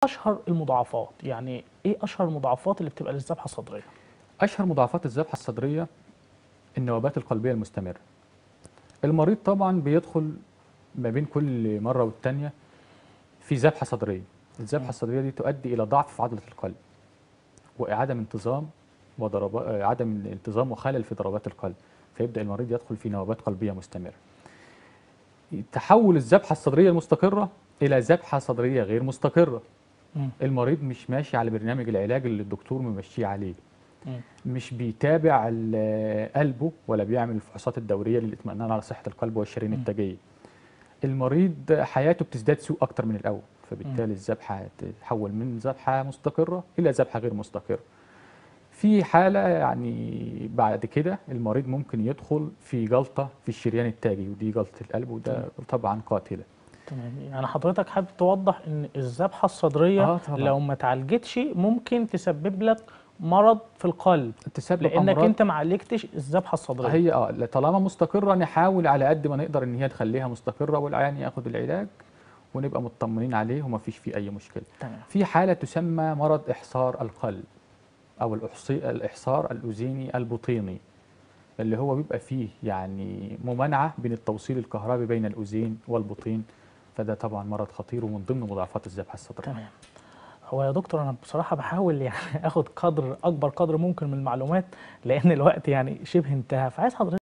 اشهر المضاعفات يعني ايه اشهر المضاعفات اللي بتبقى للذبحه الصدريه اشهر مضاعفات الذبحه الصدريه النوبات القلبيه المستمره المريض طبعا بيدخل ما بين كل مره والتانيه في ذبحه صدريه الذبحه الصدريه دي تؤدي الى ضعف في عضله القلب وعدم انتظام وضربات عدم انتظام وخلل في ضربات القلب فيبدا المريض يدخل في نوبات قلبيه مستمره تحول الذبحه الصدريه المستقره الى ذبحه صدريه غير مستقره مم. المريض مش ماشي على برنامج العلاج اللي الدكتور ممشيه عليه مم. مش بيتابع ال- قلبه ولا بيعمل الفحوصات الدوريه للاطمئنان على صحه القلب والشرايين مم. التاجيه المريض حياته بتزداد سوء اكتر من الاول فبالتالي الذبحه تتحول من ذبحه مستقره الى ذبحه غير مستقره في حاله يعني بعد كده المريض ممكن يدخل في جلطه في الشريان التاجي ودي جلطه القلب وده طبعا قاتله تمام يعني حضرتك حابب توضح ان الذبحه الصدريه آه طبعاً. لو ما اتعالجتش ممكن تسبب لك مرض في القلب تسبب لانك أمراض انت ما عالجتش الذبحه الصدريه هي اه لا، طالما مستقره نحاول على قد ما نقدر ان هي نخليها مستقره والعيان ياخد العلاج ونبقى مطمنين عليه وما فيش فيه اي مشكله تمام في حاله تسمى مرض احصار القلب او الإحصي الاحصار الاذيني البطيني اللي هو بيبقى فيه يعني ممانعه بين التوصيل الكهربي بين الاذين والبطين فده طبعا مرض خطير ومن ضمن مضاعفات الذبحه الصدريه تمام هو يا دكتور انا بصراحه بحاول يعني اخد قدر اكبر قدر ممكن من المعلومات لان الوقت يعني شبه انتهى فعايز حضرتك